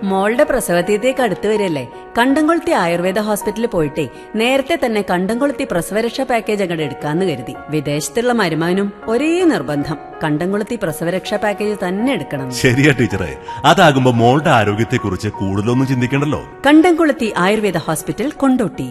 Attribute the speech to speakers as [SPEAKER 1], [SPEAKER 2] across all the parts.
[SPEAKER 1] മോളുടെ പ്രസവതീയത്തേക്ക് അടുത്ത് വരില്ലേ കണ്ടംകൊളുത്തി ആയുർവേദ ഹോസ്പിറ്റലിൽ പോയിട്ടേ നേരത്തെ തന്നെ കണ്ടംകൊളുത്തി പ്രസവരക്ഷാ പാക്കേജ് അങ്ങോട്ട് എടുക്കാന്ന് കരുതി വിദേശത്തുള്ള മരുമാനും ഒരേ നിർബന്ധം കണ്ടംകൊളുത്തി പ്രസവരക്ഷാ പാക്കേജ് തന്നെ എടുക്കണം
[SPEAKER 2] ശരിയാ ടീച്ചറെ അതാകുമ്പോ മോളുടെ ആരോഗ്യത്തെക്കുറിച്ച് കൂടുതലൊന്നും ചിന്തിക്കണ്ടല്ലോ
[SPEAKER 1] കണ്ടംകൊളുത്തി ആയുർവേദ ഹോസ്പിറ്റൽ കൊണ്ടോട്ടി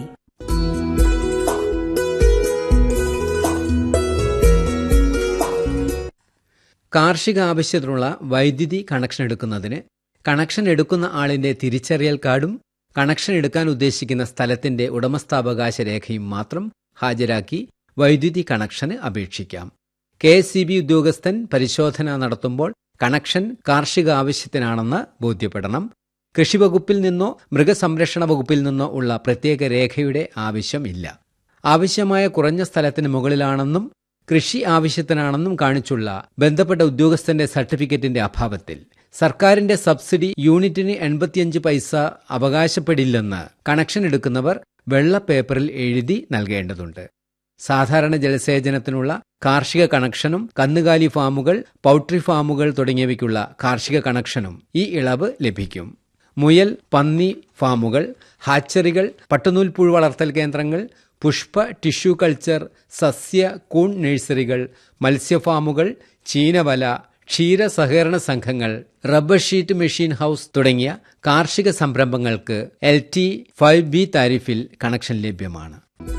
[SPEAKER 3] കാർഷിക ആവശ്യത്തിനുള്ള വൈദ്യുതി കണക്ഷൻ എടുക്കുന്നതിന് കണക്ഷൻ എടുക്കുന്ന ആളിന്റെ തിരിച്ചറിയൽ കാർഡും കണക്ഷൻ എടുക്കാൻ ഉദ്ദേശിക്കുന്ന സ്ഥലത്തിന്റെ ഉടമസ്ഥാവകാശ രേഖയും മാത്രം ഹാജരാക്കി വൈദ്യുതി കണക്ഷന് അപേക്ഷിക്കാം കെ എസ് സി ബി ഉദ്യോഗസ്ഥൻ പരിശോധന നടത്തുമ്പോൾ കണക്ഷൻ കാർഷിക ആവശ്യത്തിനാണെന്ന് ബോധ്യപ്പെടണം കൃഷിവകുപ്പിൽ നിന്നോ മൃഗസംരക്ഷണ വകുപ്പിൽ നിന്നോ ഉള്ള പ്രത്യേക രേഖയുടെ ആവശ്യമില്ല ആവശ്യമായ കുറഞ്ഞ സ്ഥലത്തിന് മുകളിലാണെന്നും കൃഷി ആവശ്യത്തിനാണെന്നും കാണിച്ചുള്ള ബന്ധപ്പെട്ട ഉദ്യോഗസ്ഥന്റെ സർട്ടിഫിക്കറ്റിന്റെ അഭാവത്തിൽ സർക്കാരിന്റെ സബ്സിഡി യൂണിറ്റിന് എൺപത്തിയഞ്ച് പൈസ അവകാശപ്പെടില്ലെന്ന് കണക്ഷൻ എടുക്കുന്നവർ വെള്ള പേപ്പറിൽ എഴുതി നൽകേണ്ടതുണ്ട് സാധാരണ ജലസേചനത്തിനുള്ള കാർഷിക കണക്ഷനും കന്നുകാലി ഫാമുകൾ പൗട്രി ഫാമുകൾ തുടങ്ങിയവയ്ക്കുള്ള കാർഷിക കണക്ഷനും ഈ ഇളവ് ലഭിക്കും മുയൽ പന്നി ഫാമുകൾ ഹാച്ചറികൾ പട്ടുനൂൽപ്പുഴു വളർത്തൽ കേന്ദ്രങ്ങൾ പുഷ്പ ടിഷ്യൂ കൾച്ചർ സസ്യ കൂൺ നഴ്സറികൾ മത്സ്യഫാമുകൾ ചീനവല ക്ഷീര സഹകരണ സംഘങ്ങൾ റബ്ബർ ഷീറ്റ് മെഷീൻ ഹൌസ് തുടങ്ങിയ കാർഷിക സംരംഭങ്ങൾക്ക് എൽ ടി ഫൈവ് ബി താരിഫിൽ കണക്ഷൻ ലഭ്യമാണ്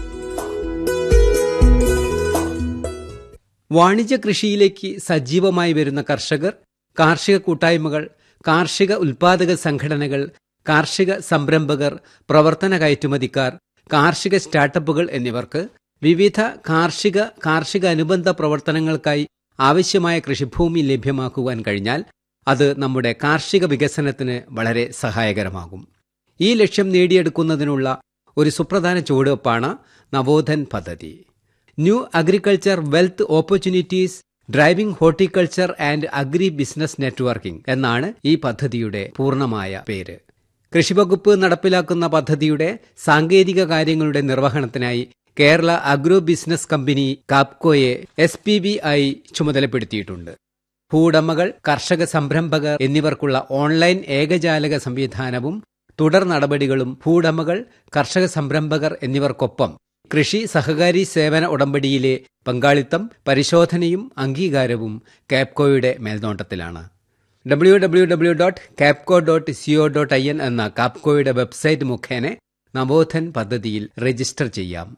[SPEAKER 3] വാണിജ്യ കൃഷിയിലേക്ക് സജീവമായി വരുന്ന കർഷകർ കാർഷിക കൂട്ടായ്മകൾ കാർഷിക ഉൽപാദക സംഘടനകൾ കാർഷിക സംരംഭകർ പ്രവർത്തന കയറ്റുമതിക്കാർ കാർഷിക സ്റ്റാർട്ടപ്പുകൾ എന്നിവർക്ക് വിവിധ കാർഷിക കാർഷിക അനുബന്ധ പ്രവർത്തനങ്ങൾക്കായി ആവശ്യമായ കൃഷിഭൂമി ലഭ്യമാക്കുവാൻ കഴിഞ്ഞാൽ അത് നമ്മുടെ കാർഷിക വികസനത്തിന് വളരെ സഹായകരമാകും ഈ ലക്ഷ്യം നേടിയെടുക്കുന്നതിനുള്ള ഒരു സുപ്രധാന ചുവടുവെപ്പാണ് നവോധൻ പദ്ധതി new agriculture wealth opportunities driving horticulture and agri business networking എന്നാണ് ഈ പദ്ധതിയുടെ പൂർണ്ണമായ പേര് കൃഷിവകുപ്പ് നടപ്പിലാക്കുന്ന പദ്ധതിയുടെ സാങ്കേതിക കാര്യങ്ങളുടെ നിർവഹണത്തിനായി കേരള അഗ്രോ ബിസിനസ് കമ്പനി കാപ്കോയെ എസ് പി ബി ആയി ചുമതലപ്പെടുത്തിയിട്ടുണ്ട് ഭൂവുടമകൾ കർഷക സംരംഭകർ എന്നിവർക്കുള്ള ഓൺലൈൻ ഏകജാലക സംവിധാനവും തുടർ നടപടികളും ഭൂവുടമകൾ കർഷക സംരംഭകർ എന്നിവർക്കൊപ്പം കൃഷി സഹകാരി സേവന ഉടമ്പടിയിലെ പങ്കാളിത്തം പരിശോധനയും അംഗീകാരവും കാപ്കോയുടെ മേൽനോട്ടത്തിലാണ് W W W dot Kapco dot C O dot I N എന്ന കാപ്കോയുടെ വെബ്സൈറ്റ് മുഖേന നവോധൻ പദ്ധതിയിൽ രജിസ്റ്റർ ചെയ്യാം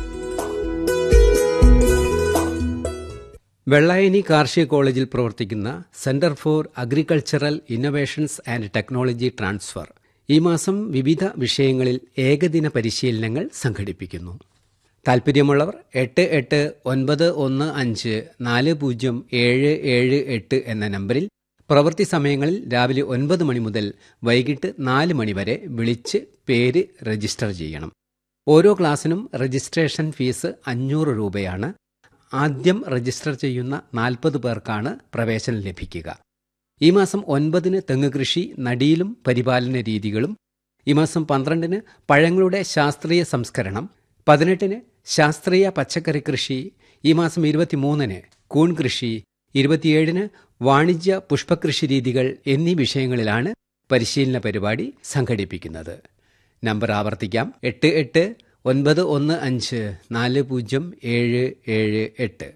[SPEAKER 3] വെള്ളായണി കാർഷിക കോളേജിൽ പ്രവർത്തിക്കുന്ന centre for agricultural innovations and technology transfer ഈ മാസം വിവിധ വിഷയങ്ങളിൽ ഏകദിന പരിശീലനങ്ങൾ സംഘടിപ്പിക്കുന്നു താൽപ്പര്യമുള്ളവർ എട്ട് എട്ട് ഒൻപത് ഒന്ന് അഞ്ച് നാല് പൂജ്യം ഏഴ് ഏഴ് എട്ട് എന്ന നമ്പറിൽ പ്രവൃത്തി സമയങ്ങളിൽ രാവിലെ ഒൻപത് മണി മുതൽ വൈകിട്ട് നാല് മണി വരെ വിളിച്ച് പേര് രജിസ്റ്റർ ചെയ്യണം ഓരോ ക്ലാസ്സിനും രജിസ്ട്രേഷൻ ഫീസ് അഞ്ഞൂറ് രൂപയാണ് ആദ്യം രജിസ്റ്റർ ചെയ്യുന്ന നാൽപ്പത് പേർക്കാണ് പ്രവേശനം ലഭിക്കുക ഈ മാസം ഒൻപതിന് തെങ്ങ് കൃഷി നടിയിലും പരിപാലന രീതികളും ഈ മാസം പന്ത്രണ്ടിന് പഴങ്ങളുടെ ശാസ്ത്രീയ സംസ്കരണം പതിനെട്ടിന് ശാസ്ത്രീയ പച്ചക്കറി കൃഷി ഈ മാസം ഇരുപത്തിമൂന്നിന് കൂൺ കൃഷി ഇരുപത്തിയേഴിന് വാണിജ്യ പുഷ്പകൃഷി രീതികൾ എന്നീ വിഷയങ്ങളിലാണ് പരിശീലന പരിപാടി സംഘടിപ്പിക്കുന്നത് നമ്പർ ആവർത്തിക്കാം എട്ട് എട്ട് ഒൻപത് ഒന്ന് അഞ്ച് നാല് പൂജ്യം ഏഴ് ഏഴ് എട്ട്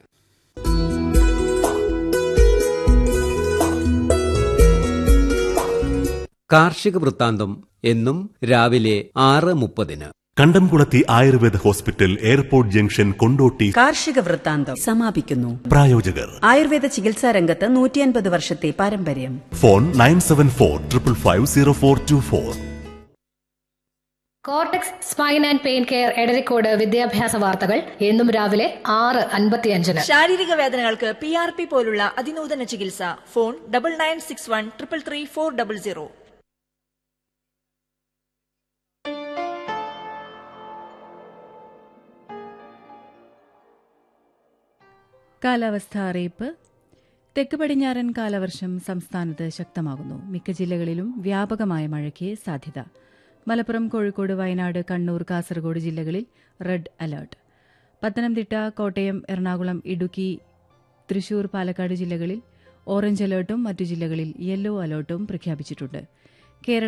[SPEAKER 3] കാർഷിക വൃത്താന്തം എന്നും രാവിലെ ആറ് മുപ്പതിന്
[SPEAKER 2] Kandamkulathy Ayurveda hospital airport junction Kondotty
[SPEAKER 1] കാർഷിക വൃത്താന്തം സമാപിക്കുന്നു
[SPEAKER 2] പ്രായോജകർ
[SPEAKER 1] ആയുർവേദ ചികിത്സാ രംഗത്ത് നൂറ്റിയൻപത് വർഷത്തെ പാരമ്പര്യം
[SPEAKER 2] phone nine seven four triple five zero four two four
[SPEAKER 4] cortex spine and pain care Edarikode വിദ്യാഭ്യാസ വാർത്തകൾ എന്നും രാവിലെ ആറ് അൻപത്തിയഞ്ചിന്
[SPEAKER 5] ശാരീരിക വേദനകൾക്ക് പി ആർ പി പോലുള്ള അതിനൂതന ചികിത്സ phone double nine six one triple three four double zero
[SPEAKER 6] കാലാവസ്ഥ അറിയിപ്പ് തെക്ക് പടിഞ്ഞാറൻ കാലവർഷം സംസ്ഥാനത്ത് ശക്തമാകുന്നു മിക്ക ജില്ലകളിലും വ്യാപകമായ മഴയ്ക്ക് സാധ്യത മലപ്പുറം കോഴിക്കോട് വയനാട് കണ്ണൂർ കാസർഗോഡ് ജില്ലകളിൽ റെഡ് അലർട്ട് പത്തനംതിട്ട കോട്ടയം എറണാകുളം ഇടുക്കി തൃശൂർ പാലക്കാട് ജില്ലകളിൽ ഓറഞ്ച് അലർട്ടും മറ്റു ജില്ലകളിൽ യെല്ലോ അലർട്ടും പ്രഖ്യാപിച്ചിട്ടുണ്ട് കേരള